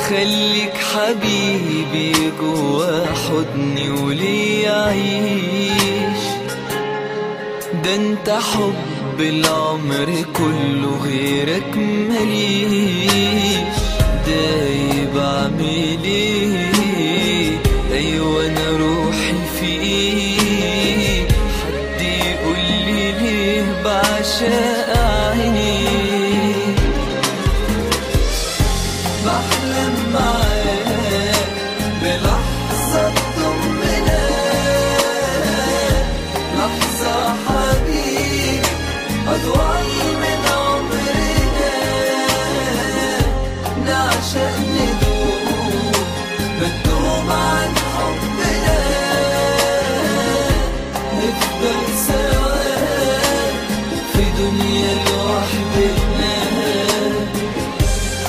خليك حبيبي جوا حضني ولي عيش ده انت حب العمر كله غيرك مليش دايب اعمل ايه ايوه انا روحي فيك حد يقول لي ليه بعشق عينيك بحلم معاك بلحظة طمنا لحظة حبيب أطول من عمرنا نعشق ندوب